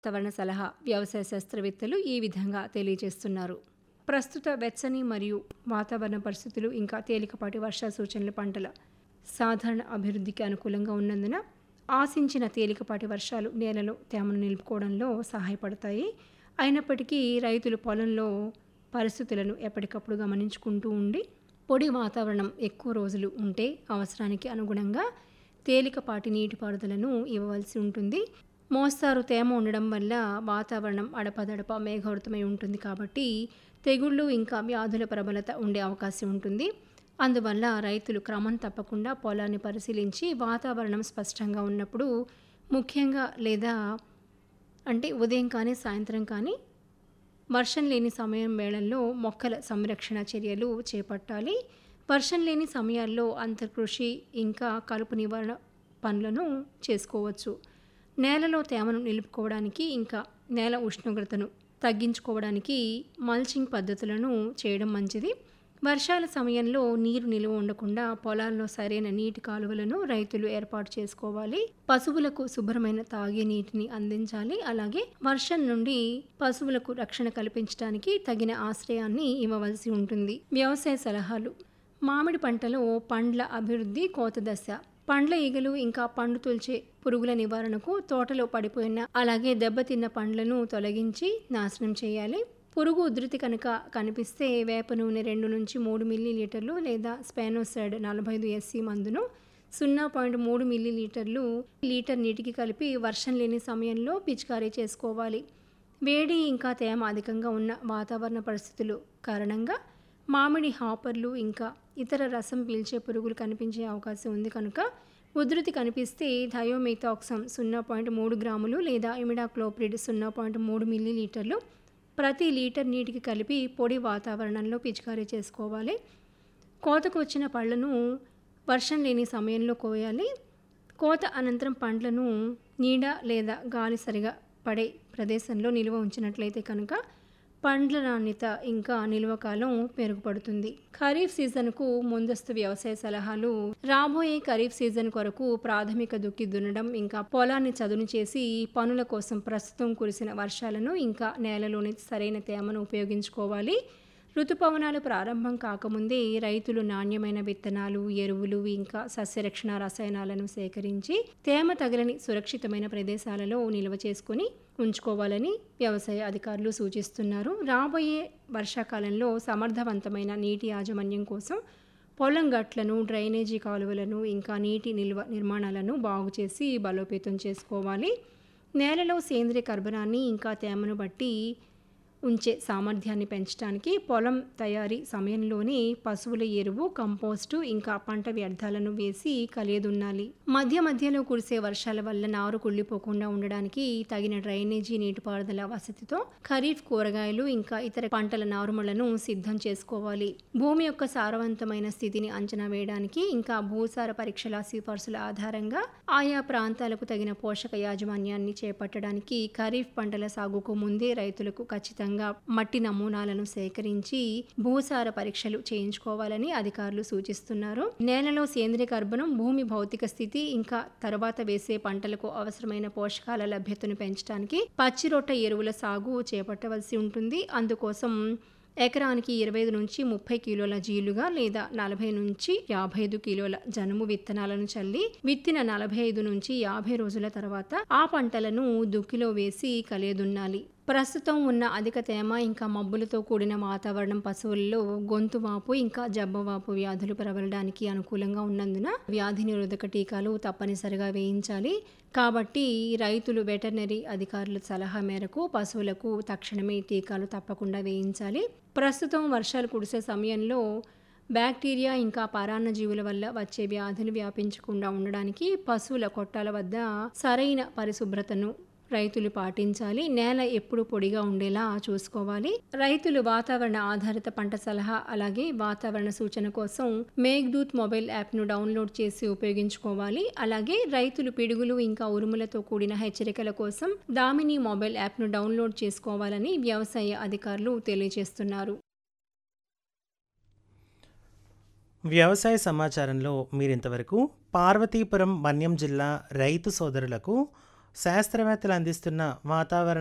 వాతావరణ సలహా వ్యవసాయ శాస్త్రవేత్తలు ఈ విధంగా తెలియజేస్తున్నారు ప్రస్తుత వెచ్చని మరియు వాతావరణ పరిస్థితులు ఇంకా తేలికపాటి వర్ష సూచనల పంటల సాధారణ అభివృద్ధికి అనుకూలంగా ఉన్నందున ఆశించిన తేలికపాటి వర్షాలు నేలలో తేమను నిలుపుకోవడంలో సహాయపడతాయి అయినప్పటికీ రైతులు పొలంలో పరిస్థితులను ఎప్పటికప్పుడు గమనించుకుంటూ ఉండి పొడి వాతావరణం ఎక్కువ రోజులు ఉంటే అవసరానికి అనుగుణంగా తేలికపాటి నీటిపారుదలను ఇవ్వవలసి ఉంటుంది మోస్తారు తేమ ఉండడం వల్ల వాతావరణం అడపదడప మేఘావృతమై ఉంటుంది కాబట్టి తెగుళ్ళు ఇంకా వ్యాధుల ప్రబలత ఉండే అవకాశం ఉంటుంది అందువల్ల రైతులు క్రమం తప్పకుండా పొలాన్ని పరిశీలించి వాతావరణం స్పష్టంగా ఉన్నప్పుడు ముఖ్యంగా లేదా అంటే ఉదయం కానీ సాయంత్రం కానీ వర్షం లేని సమయం వేళల్లో మొక్కల సంరక్షణ చర్యలు చేపట్టాలి వర్షం లేని సమయాల్లో అంతర్కృషి ఇంకా కలుపు నివారణ పనులను చేసుకోవచ్చు నేలలో తేమను నిలుపుకోవడానికి ఇంకా నేల ఉష్ణోగ్రతను తగ్గించుకోవడానికి మల్చింగ్ పద్ధతులను చేయడం మంచిది వర్షాల సమయంలో నీరు నిలువ ఉండకుండా పొలాల్లో సరైన నీటి కాలువలను రైతులు ఏర్పాటు చేసుకోవాలి పశువులకు శుభ్రమైన తాగే నీటిని అందించాలి అలాగే వర్షం నుండి పశువులకు రక్షణ కల్పించడానికి తగిన ఆశ్రయాన్ని ఇవ్వవలసి ఉంటుంది వ్యవసాయ సలహాలు మామిడి పంటలో పండ్ల అభివృద్ధి కోత దశ పండ్ల ఈగలు ఇంకా పండు తొలిచే పురుగుల నివారణకు తోటలో పడిపోయిన అలాగే దెబ్బతిన్న పండ్లను తొలగించి నాశనం చేయాలి పురుగు ఉధృతి కనుక కనిపిస్తే వేప నూనె రెండు నుంచి మూడు మిల్లీ లీటర్లు లేదా స్పానోసైడ్ నలభై ఐదు ఎస్సీ మందును సున్నా పాయింట్ మూడు మిల్లీ లీటర్లు లీటర్ నీటికి కలిపి వర్షం లేని సమయంలో పిచికారీ చేసుకోవాలి వేడి ఇంకా తేమ అధికంగా ఉన్న వాతావరణ పరిస్థితులు కారణంగా మామిడి హాపర్లు ఇంకా ఇతర రసం పీల్చే పురుగులు కనిపించే అవకాశం ఉంది కనుక ఉధృతి కనిపిస్తే థయోమిథాక్సమ్ సున్నా పాయింట్ మూడు గ్రాములు లేదా ఇమిడాక్లోప్రిడ్ సున్నా పాయింట్ మూడు మిల్లీ లీటర్లు ప్రతి లీటర్ నీటికి కలిపి పొడి వాతావరణంలో పిచికారీ చేసుకోవాలి కోతకు వచ్చిన పళ్ళను వర్షం లేని సమయంలో కోయాలి కోత అనంతరం పండ్లను నీడ లేదా గాలి సరిగా పడే ప్రదేశంలో నిల్వ ఉంచినట్లయితే కనుక పండ్ల నాణ్యత ఇంకా నిల్వ కాలం మెరుగుపడుతుంది ఖరీఫ్ సీజన్కు ముందస్తు వ్యవసాయ సలహాలు రాబోయే ఖరీఫ్ సీజన్ కొరకు ప్రాథమిక దుక్కి దున్నడం ఇంకా పొలాన్ని చదును చేసి పనుల కోసం ప్రస్తుతం కురిసిన వర్షాలను ఇంకా నేలలోని సరైన తేమను ఉపయోగించుకోవాలి ఋతుపవనాలు ప్రారంభం కాకముందే రైతులు నాణ్యమైన విత్తనాలు ఎరువులు ఇంకా సస్యరక్షణ రసాయనాలను సేకరించి తేమ తగలని సురక్షితమైన ప్రదేశాలలో నిల్వ చేసుకుని ఉంచుకోవాలని వ్యవసాయ అధికారులు సూచిస్తున్నారు రాబోయే వర్షాకాలంలో సమర్థవంతమైన నీటి యాజమాన్యం కోసం పొలం గట్లను డ్రైనేజీ కాలువలను ఇంకా నీటి నిల్వ నిర్మాణాలను బాగు చేసి బలోపేతం చేసుకోవాలి నేలలో సేంద్రియ కర్బనాన్ని ఇంకా తేమను బట్టి ఉంచే సామర్థ్యాన్ని పెంచడానికి పొలం తయారీ సమయంలోనే పశువుల ఎరువు కంపోస్టు ఇంకా పంట వ్యర్థాలను వేసి కలియదున్నాలి మధ్య మధ్యలో కురిసే వర్షాల వల్ల నారు కుళ్ళిపోకుండా ఉండడానికి తగిన డ్రైనేజీ నీటిపారుదల వసతితో ఖరీఫ్ కూరగాయలు ఇంకా ఇతర పంటల నారుమలను సిద్ధం చేసుకోవాలి భూమి యొక్క సారవంతమైన స్థితిని అంచనా వేయడానికి ఇంకా భూసార పరీక్షల సిఫార్సుల ఆధారంగా ఆయా ప్రాంతాలకు తగిన పోషక యాజమాన్యాన్ని చేపట్టడానికి ఖరీఫ్ పంటల సాగుకు ముందే రైతులకు ఖచ్చితంగా మట్టి నమూనాలను సేకరించి భూసార పరీక్షలు చేయించుకోవాలని అధికారులు సూచిస్తున్నారు నేలలో సేంద్రియ కర్బనం భూమి భౌతిక స్థితి ఇంకా తర్వాత వేసే పంటలకు అవసరమైన పోషకాల లభ్యతను పెంచడానికి పచ్చిరొట్ట ఎరువుల సాగు చేపట్టవలసి ఉంటుంది అందుకోసం ఎకరానికి ఇరవై ఐదు నుంచి ముప్పై కిలోల జీలుగా లేదా నలభై నుంచి యాభై ఐదు కిలోల జనుము విత్తనాలను చల్లి విత్తిన నలభై ఐదు నుంచి యాభై రోజుల తర్వాత ఆ పంటలను దుక్కిలో వేసి కలియదున్నాలి ప్రస్తుతం ఉన్న అధిక తేమ ఇంకా మబ్బులతో కూడిన వాతావరణం పశువుల్లో గొంతు వాపు ఇంకా జబ్బవాపు వ్యాధులు ప్రబలడానికి అనుకూలంగా ఉన్నందున వ్యాధి నిరోధక టీకాలు తప్పనిసరిగా వేయించాలి కాబట్టి రైతులు వెటర్నరీ అధికారుల సలహా మేరకు పశువులకు తక్షణమే టీకాలు తప్పకుండా వేయించాలి ప్రస్తుతం వర్షాలు కురిసే సమయంలో బ్యాక్టీరియా ఇంకా పరాన్న జీవుల వల్ల వచ్చే వ్యాధులు వ్యాపించకుండా ఉండడానికి పశువుల కొట్టాల వద్ద సరైన పరిశుభ్రతను రైతులు పాటించాలి నేల ఎప్పుడు పొడిగా ఉండేలా చూసుకోవాలి రైతులు వాతావరణ ఆధారిత పంట సలహా అలాగే వాతావరణ సూచన కోసం మేఘ్దూత్ మొబైల్ యాప్ను డౌన్లోడ్ చేసి ఉపయోగించుకోవాలి అలాగే రైతులు పిడుగులు ఇంకా ఉరుములతో కూడిన హెచ్చరికల కోసం దామిని మొబైల్ యాప్ను డౌన్లోడ్ చేసుకోవాలని వ్యవసాయ అధికారులు తెలియజేస్తున్నారు వ్యవసాయ సమాచారంలో మీరింతవరకు పార్వతీపురం మన్యం జిల్లా రైతు సోదరులకు శాస్త్రవేత్తలు అందిస్తున్న వాతావరణ